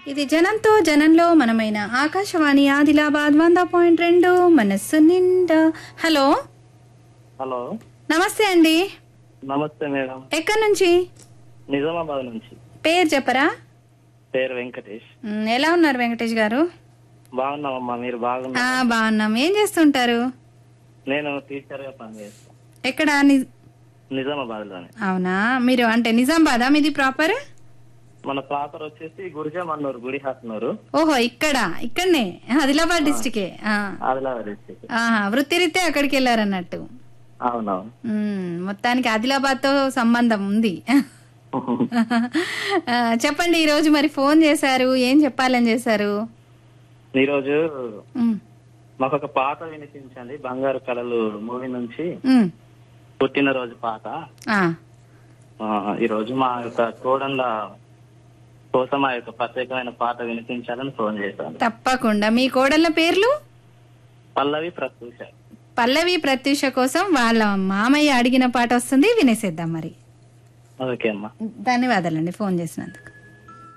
ఇది జనంతో జనంలో మనమైన ఆకాశవాణి ఆదిలాబాద్ వంద పాయింట్ రెండు మనస్సు నిండా హలో హలో నమస్తే అండి నమస్తే మేడం ఎక్కడి నుంచి నిజామాబాద్ నుంచి పేరు చెప్పరా పేరు వెంకటేష్ మ్, ఎలా ఉన్నారు వెంకటేష్ గారు బాగున్నామమ్మా మీరు ఆ బాగున్నా బాగున్నాం ఏం చేస్తుంటారు నేను టీచర్ గా పనిచేస్తాను ఎక్కడ ని- నిజామాబాద్ లోనే అవునా మీరు అంటే నిజామాబాదా మీది ప్రాపర్ మన ప్రాపర్ వచ్చేసి గురిజామన్నూరు గుడి హాసనూరు ఓహో ఇక్కడ ఇక్కడనే ఆదిలాబాద్ డిస్టికే ఆదిలాబాద్ డిస్ట్రిక్ట్ వృత్తిరీత్యా అక్కడికి వెళ్ళారన్నట్టు అవునవును మ్, మొత్తానికి ఆదిలాబాద్ తో సంబంధం ఉంది ఆ, చెప్పండి ఈ రోజు మరి ఫోన్ చేశారు ఏం చెప్పాలని చేశారు ఈరోజు మ్, మాకు ఒక పాట వినిపించండి బంగారు కళలు మూవీ నుంచి మ్, పుట్టినరోజు పాట ఆ, ఆ, ఈ రోజు మా యొక్క కోడంల కోసం ఆ యొక్క ప్రత్యేకమైన పాట వినిపించాలని ఫోన్ చేశాను తప్పకుండా మీ కోడళ్ళ పేర్లు పల్లవి ప్రత్యూష పల్లవి ప్రత్యూష కోసం వాళ్ళ మామయ్య అడిగిన పాట వస్తుంది వినేసేద్దాం మరి ఓకే అమ్మా ధన్యవాదాలండి ఫోన్ చేసినందుకు